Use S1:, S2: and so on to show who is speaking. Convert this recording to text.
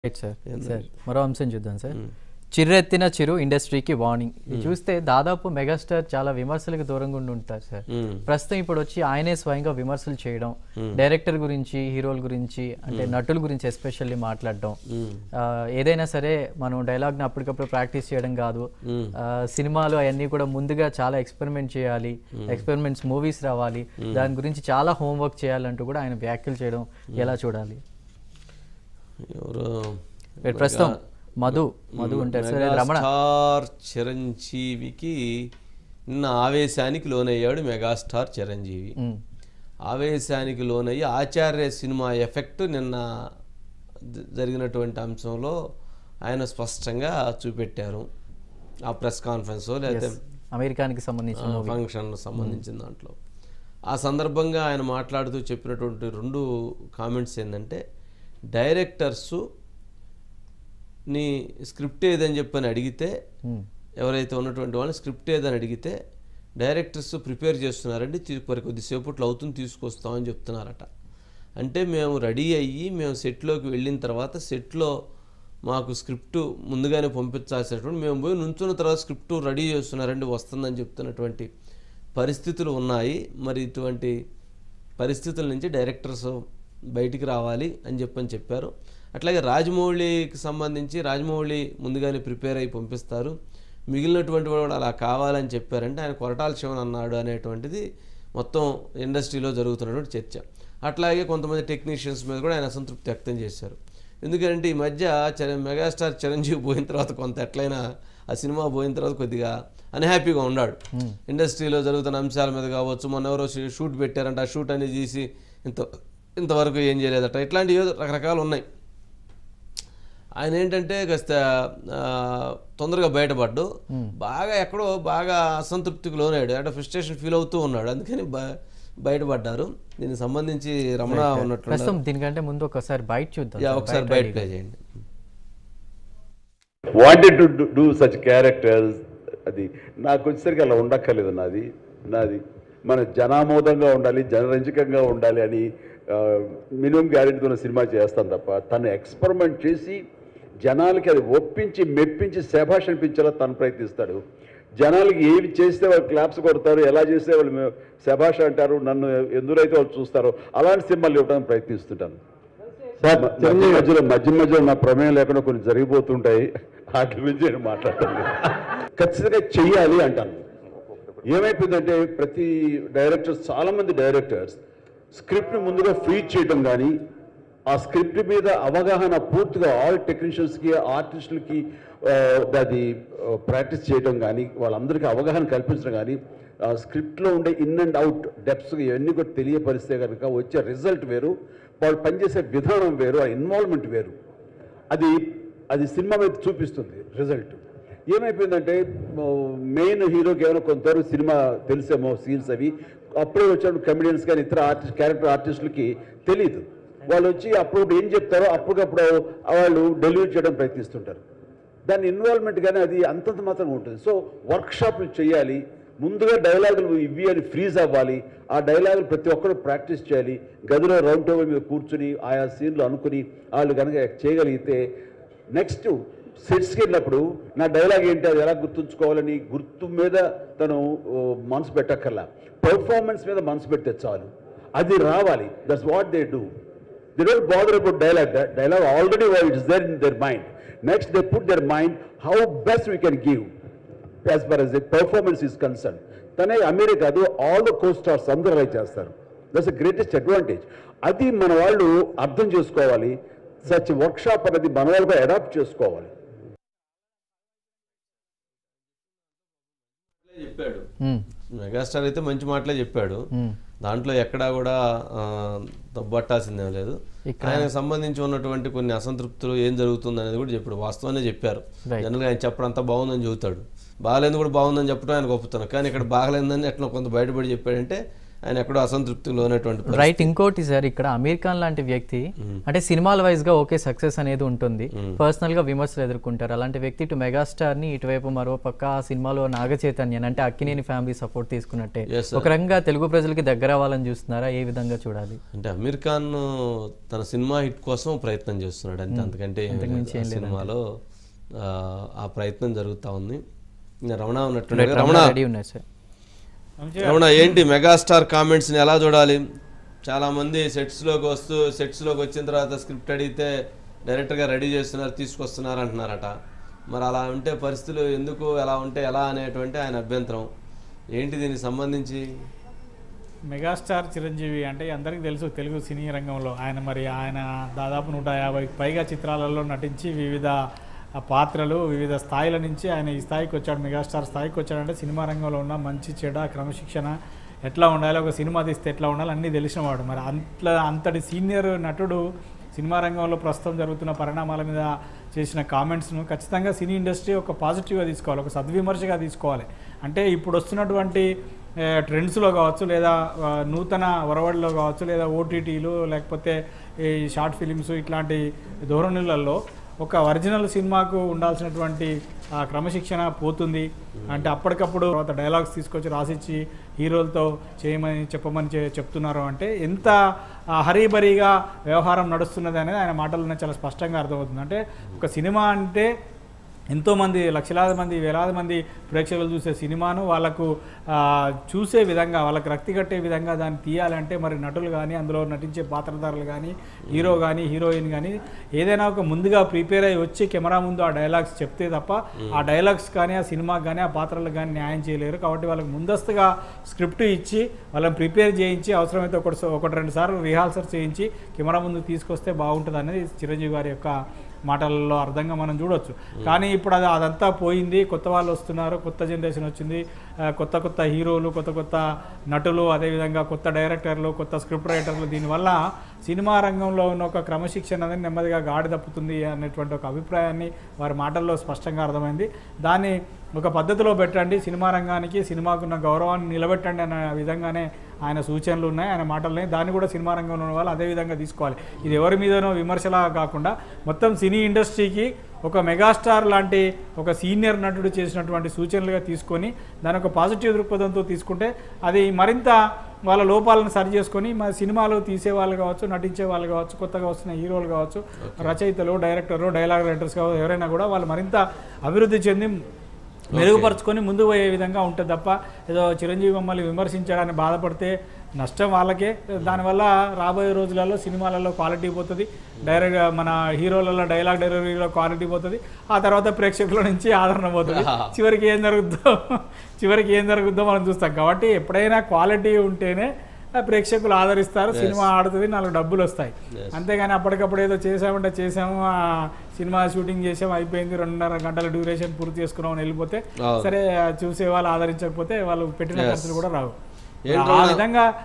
S1: Right sir sir మరో అంశం చూద్దాం సార్ చిర్రెత్తిన చిరు ఇండస్ట్రీకి వార్నింగ్ ఇది చూస్తే దాదాపు మెగాస్టార్ చాలా విమర్శలకు దూరంగా ఉండి ఉంటారు సార్ ప్రస్తుతం ఇప్పుడు వచ్చి ఆయనే స్వయంగా విమర్శలు చేయడం డైరెక్టర్ గురించి హీరోల గురించి అంటే నటుల గురించి ఎస్పెషల్లీ మాట్లాడడం ఆ, ఏదైనా సరే మనం డైలాగ్ని అప్పటికప్పుడు ప్రాక్టీస్ చేయడం కాదు ఆ, సినిమాలు అవన్నీ కూడా ముందుగా చాలా ఎక్స్పెరిమెంట్ చేయాలి ఎక్స్పెరిమెంట్స్ మూవీస్ రావాలి దాని గురించి చాలా హోంవర్క్ చేయాలంటూ కూడా ఆయన వ్యాఖ్యలు చేయడం ఎలా చూడాలి
S2: ఎవరు
S1: రేపు ప్రస్తుతం మధు మధు ఉంటారు సార్ రమణ
S2: మెగాస్టార్ చిరంజీవికి నిన్న ఆవేశానికి లోనయ్యాడు మెగాస్టార్ చిరంజీవి
S1: ఉమ్,
S2: ఆవేశానికి లోనయ్యి ఆచార్య సినిమా ఎఫెక్ట్ నిన్న జ- జరిగినటువంటి అంశంలో ఆయన స్పష్టంగా చూపెట్టారు ఆ ప్రెస్ కాన్ఫరెన్స్ లేకపోతే
S1: అమెరికానికి సంబంధించిన
S2: ఫంక్షన్ సంబంధించిన దాంట్లో ఆ సందర్భంగా ఆయన మాట్లాడుతూ చెప్పినటువంటి రెండు కామెంట్స్ ఏంటంటే డైరెక్టర్సు నీ స్క్రిప్ట్ ఏదని చెప్పని అడిగితే
S1: ఉమ్,
S2: ఎవరైతే ఉన్నటువంటి వాళ్ళని స్క్రిప్ట్ ఏదని అడిగితే డైరెక్టర్స్ ప్రిపేర్ చేస్తున్నారండి తీ- మరి కొద్దిసేపట్లో అవుతుంది తీసుకొస్తామని చెప్తున్నారట అంటే మేము రెడీ అయ్యి మేము సెట్లోకి వెళ్ళిన తర్వాత సెట్లో మాకు స్క్రిప్ట్ ముందుగానే పంపించాల్సినటువంటి మేము పోయి నుంచున్న తర్వాత స్క్రిప్ట్ రెడీ చేస్తున్నారండి వస్తుందని చెప్తున్నటువంటి పరిస్థితులు ఉన్నాయి మరి ఇటువంటి పరిస్థితుల నుంచి డైరెక్టర్స్ బయటికి రావాలి అని చెప్పని చెప్పారు అట్లాగే రాజమౌళికి సంబంధించి రాజమౌళి ముందుగానే ప్రిపేర్ అయి పంపిస్తారు మిగిలినటువంటి వాడు కూడా అలా కావాలని చెప్పారంటే ఆయన కొరటాల శివన్ అన్నాడు అనేటువంటిది మొత్తం ఇండస్ట్రీలో జరుగుతున్నటువంటి చర్చ అట్లాగే కొంతమంది టెక్నీషియన్స్ మీద కూడా ఆయన అసంతృప్తి వ్యక్తం చేశారు ఎందుకంటే ఈ మధ్య చిర మెగాస్టార్ చిరంజీవి పోయిన తర్వాత కొంత ఎట్లయినా ఆ సినిమా పోయిన తర్వాత కొద్దిగా అన్హ్యాపీగా ఉన్నాడు ఇండస్ట్రీలో జరుగుతున్న అంశాల మీద కావచ్చు మొన్న ఎవరో షూ- షూట్ పెట్టారంట ఆ షూట్ అనేది తీసి ఇంత ఇంతవరకు ఏం చేయలేదట ఇట్లాంటివి ఏదో రకరకాలు ఉన్నాయి ఆయన ఏంటంటే కాస్త ఆ, తొందరగా బయటపడ్డు బాగా ఎక్కడో బాగా అసంతృప్తికి లోనాడు అంటే ఫ్రస్ట్రేషన్ ఫీల్ అవుతూ ఉన్నాడు అందుకని బ- బయటపడ్డారు దీనికి సంబంధించి రమణ ఉన్నట్లు
S1: ప్రస్తుతం దీనికంటే ముందు ఒకసారి బయట చూద్దాం
S2: యా,
S1: సార్.
S2: ఒకసారి బయట ప్లే చేయండి
S3: wanted to do such characters అది నాకు వచ్చేసరికి అలా ఉండక్కర్లేదు నాది నాది మన జనామోదంగా ఉండాలి జనరంజకంగా ఉండాలి అని మినిమం గ్యారెంటీతో ఉన్న సినిమా చేస్తాను తప్ప తను ఎక్స్పెరిమెంట్ చేసి జనాలకి అది ఒప్పించి మెప్పించి శభాష్ అనిపించేలా తను ప్రయత్నిస్తాడు జనాలకి ఏవి చేస్తే వాళ్ళు క్లాప్స్ కొడతారు ఎలా చేస్తే వాళ్ళు మే- శభాష్ అంటారు నన్ను ఎందులో వాళ్ళు చూస్తారో అలాంటి సినిమాలు ఇవ్వడానికి ప్రయత్నిస్తుంటాను సార్ మధ్య మధ్యలో మధ్య మధ్యలో నా ప్రమేయం లేకుండా కొన్ని జరిగిపోతుంటాయి వాటి గురించి నేను మాట్లాడతాను ఖచ్చితంగా చెయ్యాలి అంటాను ఏమైపోయిందంటే ప్రతి డైరెక్టర్స్ చాలా మంది డైరెక్టర్స్ స్క్రిప్ట్ ముందుగా ఫీడ్ చేయడం కానీ ఆ స్క్రిప్ట్ మీద అవగాహన పూర్తిగా ఆల్ టెక్నీషియన్స్కి ఆర్టిస్టులకి అది ప్రాక్టీస్ చేయడం కానీ వాళ్ళందరికీ అవగాహన కల్పించడం కానీ ఆ స్క్రిప్ట్లో ఉండే ఇన్ అండ్ అవుట్ డెప్స్ ఇవన్నీ కూడా తెలియపరిస్తే కనుక వచ్చే రిజల్ట్ వేరు వాళ్ళు పనిచేసే విధానం వేరు ఆ ఇన్వాల్వ్మెంట్ వేరు అది అది సినిమా మీద చూపిస్తుంది రిజల్ట్ ఏమైపోయిందంటే మెయిన్ హీరోకి ఏమైనా కొంతవరకు సినిమా తెలిసేమో సీన్స్ అవి అప్పుడే వచ్చినప్పుడు కమెడియన్స్ కానీ ఇతర ఆర్టిస్ట్ క్యారెక్టర్ ఆర్టిస్టులకి తెలియదు వాళ్ళు వచ్చి అప్పుడు ఏం చెప్తారో అప్పటికప్పుడు వాళ్ళు డెలివరీ చేయడం ప్రయత్నిస్తుంటారు దాని ఇన్వాల్వ్మెంట్ కానీ అది అంతంత మాత్రం ఉంటుంది సో వర్క్షాప్లు చేయాలి ముందుగా డైలాగులు ఇవి అని ఫ్రీజ్ అవ్వాలి ఆ డైలాగులు ప్రతి ఒక్కరు ప్రాక్టీస్ చేయాలి గదిలో రౌండ్ టేబుల్ మీద కూర్చుని ఆయా సీన్లు అనుకుని వాళ్ళు కనుక చేయగలిగితే నెక్స్ట్ సెట్స్కి వెళ్ళినప్పుడు నా డైలాగ్ ఏంటి అది ఎలా గుర్తుంచుకోవాలని గుర్తు మీద తను ఓ, మనసు పెట్టక్కర్లా పెర్ఫార్మెన్స్ మీద మనసు పెడితే చాలు అది రావాలి that's what they do they don't bother about dialogue dialogue already it's there in their mind next they put their mind how best we can give as far as the performance is concern తనే అమీరే కాదు all the co stars అందరూ అలా చేస్తారు that's the greatest advantage అది మన వాళ్ళు అర్థం చేసుకోవాలి సచ్ వర్క్షాప్ అనేది మన వాళ్ళు అడాప్ట్ చేసుకోవాలి
S2: చెప్పాడు
S1: ఉమ్,
S2: మెగాస్టార్ అయితే మంచి మాటలే చెప్పాడు
S1: ఉమ్.
S2: దాంట్లో ఎక్కడా కూడా ఆ, తప్పట్టాల్సిందేం లేదు ఆయనకు సంబంధించి ఉన్నటువంటి కొన్ని అసంతృప్తులు ఏం జరుగుతుంది అనేది కూడా చెప్పాడు వాస్తవాన్ని చెప్పారు
S1: Right.
S2: జనరల్గా ఆయన చెప్పడం అంతా బాగుందని చెబుతాడు బాగాలేదు కూడా బాగుందని చెప్పడం ఆయన గొప్పతనం కానీ ఇక్కడ బాగలేదని ఎట్లా కొంత బయటపడి చెప్పాడంటే ఆయన ఎక్కడో అసంతృప్తికి లోనటువంటి పరిస్థితి.
S1: రైట్ ఇంకోటి సార్ ఇక్కడ అమీర్ ఖాన్ లాంటి వ్యక్తి అంటే సినిమాల వైజ్ గా ఓకే సక్సెస్ అనేది ఉంటుంది పర్సనల్ గా విమర్శలు ఎదుర్కొంటారు అలాంటి వ్యక్తి ఇటు మెగాస్టార్ ని ఇటువైపు మరో పక్క ఆ సినిమాలో నాగ చైతన్యన్ అంటే అక్కినేని ఫ్యామిలీ సపోర్ట్ తీసుకున్నట్టే
S2: Yes, sir.
S1: ఒక రకంగా తెలుగు ప్రజలకి దగ్గర అవ్వాలని చూస్తున్నారా ఏ విధంగా చూడాలి
S2: అంటే అమీర్ ఖాన్ తన సినిమా హిట్ కోసం ప్రయత్నం చేస్తున్నాడు అంతే అంతకంటే ఏమీ లేదు. ఆ సినిమాలో ఆ, ఆ ప్రయత్నం జరుగుతూ ఉంది ఇంకా రమణ ఉన్నట్టు రమణ
S1: రెడీ ఉన్నాయి సార్
S2: రమణ ఏంటి మెగాస్టార్ కామెంట్స్ని ఎలా చూడాలి చాలామంది సెట్స్లోకి వస్తూ సెట్స్లోకి వచ్చిన తర్వాత స్క్రిప్ట్ అడిగితే డైరెక్టర్గా రెడీ చేస్తున్నారు తీసుకొస్తున్నారు అంటున్నారట మరి అలా ఉంటే పరిస్థితులు ఎందుకు ఎలా ఉంటే ఎలా అనేటువంటి ఆయన అభ్యంతరం ఏంటి దీనికి సంబంధించి
S4: మెగాస్టార్ చిరంజీవి అంటే అందరికీ తెలుసు తెలుగు సినీ రంగంలో ఆయన మరి ఆయన దాదాపు నూట యాభై పైగా చిత్రాలలో నటించి వివిధ ఆ పాత్రలు వివిధ స్థాయిల నుంచి ఆయన ఈ స్థాయికి వచ్చాడు మెగాస్టార్ స్థాయికి వచ్చాడంటే సినిమా రంగంలో ఉన్న మంచి చెడ క్రమశిక్షణ ఎట్లా ఉండాలి ఒక సినిమా తీస్తే ఎట్లా ఉండాలి అన్నీ తెలిసినవాడు మరి అంత అంతటి సీనియర్ నటుడు సినిమా రంగంలో ప్రస్తుతం జరుగుతున్న పరిణామాల మీద చేసిన కామెంట్స్ను ఖచ్చితంగా సినీ ఇండస్ట్రీ ఒక పాజిటివ్గా తీసుకోవాలి ఒక సద్విమర్శగా తీసుకోవాలి అంటే ఇప్పుడు వస్తున్నటువంటి ఏ, ట్రెండ్స్లో కావచ్చు లేదా ఆ, నూతన ఒరవడిలో కావచ్చు లేదా ఓటీటీలు లేకపోతే ఈ షార్ట్ ఫిలిమ్స్ ఇట్లాంటి ధోరణులలో ఒక ఒరిజినల్ సినిమాకు ఉండాల్సినటువంటి ఆ క్రమశిక్షణ పోతుంది అంటే అప్పటికప్పుడు తర్వాత డైలాగ్స్ తీసుకొచ్చి రాసిచ్చి హీరోలతో చేయమని చెప్పమని చె- చెప్తున్నారు అంటే ఎంత ఆ, హరీబరీగా వ్యవహారం నడుస్తున్నది అనేది ఆయన మాటల్లోనే చాలా స్పష్టంగా అర్థమవుతుంది అంటే ఒక సినిమా అంటే ఎంతోమంది లక్షలాది మంది వేలాది మంది ప్రేక్షకులు చూసే సినిమాను వాళ్ళకు ఆ, చూసే విధంగా వాళ్ళకి రక్తి కట్టే విధంగా దాన్ని తీయాలంటే మరి నటులు కానీ అందులో నటించే పాత్రధారులు కానీ హీరో కానీ హీరోయిన్ కానీ ఏదైనా ఒక ముందుగా ప్రిపేర్ అయ్యి వచ్చి కెమెరా ముందు ఆ డైలాగ్స్ చెప్తే తప్ప ఆ డైలాగ్స్ కానీ ఆ సినిమాకి కానీ ఆ పాత్రలకు కానీ న్యాయం చేయలేరు కాబట్టి వాళ్ళకి ముందస్తుగా స్క్రిప్ట్ ఇచ్చి వాళ్ళని ప్రిపేర్ చేయించి అవసరమైతే ఒకటి ఒకటి రెండు సార్లు రిహార్సల్ చేయించి కెమెరా ముందు తీసుకొస్తే బాగుంటుంది అనేది చిరంజీవి గారి యొక్క మాటలలో అర్థంగా మనం చూడొచ్చు కానీ ఇప్పుడు అది అదంతా పోయింది కొత్త వాళ్ళు వస్తున్నారు కొత్త జనరేషన్ వచ్చింది ఆ, కొత్త కొత్త హీరోలు కొత్త కొత్త నటులు అదేవిధంగా కొత్త డైరెక్టర్లు కొత్త స్క్రిప్ట్ రైటర్లు దీనివల్ల సినిమా రంగంలో ఉన్న ఒక క్రమశిక్షణ అనేది నెమ్మదిగా గాడి తప్పుతుంది అనేటువంటి ఒక అభిప్రాయాన్ని వారి మాటల్లో స్పష్టంగా అర్థమైంది దాన్ని ఒక పద్ధతిలో పెట్టండి సినిమా రంగానికి సినిమాకు ఉన్న గౌరవాన్ని నిలబెట్టండి అనే విధంగానే ఆయన సూచనలు ఉన్నాయి ఆయన మాటలున్నాయి దాన్ని కూడా సినిమా రంగంలో ఉన్న వాళ్ళు అదే విధంగా తీసుకోవాలి ఇది ఎవరి మీదనో విమర్శలా కాకుండా మొత్తం సినీ ఇండస్ట్రీకి ఒక మెగాస్టార్ లాంటి ఒక సీనియర్ నటుడు చేసినటువంటి సూచనలుగా తీసుకొని దాని ఒక పాజిటివ్ దృక్పథంతో తీసుకుంటే అది మరింత వాళ్ళ లోపాలను సరి చేసుకొని మా సినిమాలు తీసే వాళ్ళు కావచ్చు నటించే వాళ్ళు కావచ్చు కొత్తగా వస్తున్న హీరోలు కావచ్చు రచయితలు డైరెక్టర్లు డైలాగ్ రైటర్స్ కావచ్చు ఎవరైనా కూడా వాళ్ళు మరింత అభివృద్ధి చెంది మెరుగుపరుచుకొని ముందుకు పోయే విధంగా ఉంటుంది తప్ప ఏదో చిరంజీవి మమ్మల్ని విమర్శించడానికి బాధపడితే నష్టం వాళ్ళకే దానివల్ల రాబోయే రోజులలో సినిమాలలో క్వాలిటీ పోతుంది డైరెక్ట్ మన హీరోలలో డైలాగ్ డెలివరీలో క్వాలిటీ పోతుంది ఆ తర్వాత ప్రేక్షకుల నుంచి ఆదరణ పోతుంది చివరికి ఏం జరుగుద్దో చివరికి ఏం జరుగుద్దో మనం చూస్తాం కాబట్టి ఎప్పుడైనా క్వాలిటీ ఉంటేనే ఆ ప్రేక్షకులు ఆదరిస్తారు సినిమా ఆడుతుంది నాలుగు డబ్బులు వస్తాయి అంతేగాని అప్పటికప్పుడు ఏదో చేసామంటే చేసాము ఆ సినిమా షూటింగ్ చేసాము అయిపోయింది రెండున్నర గంటల డ్యూరేషన్ పూర్తి చేసుకున్నాం అని వెళ్ళిపోతే
S2: అవును.
S4: సరే ఆ చూసే వాళ్ళు ఆదరించకపోతే వాళ్ళు పెట్టిన ఖర్చులు కూడా రావు
S2: ఏంటి
S4: ఆ విధంగా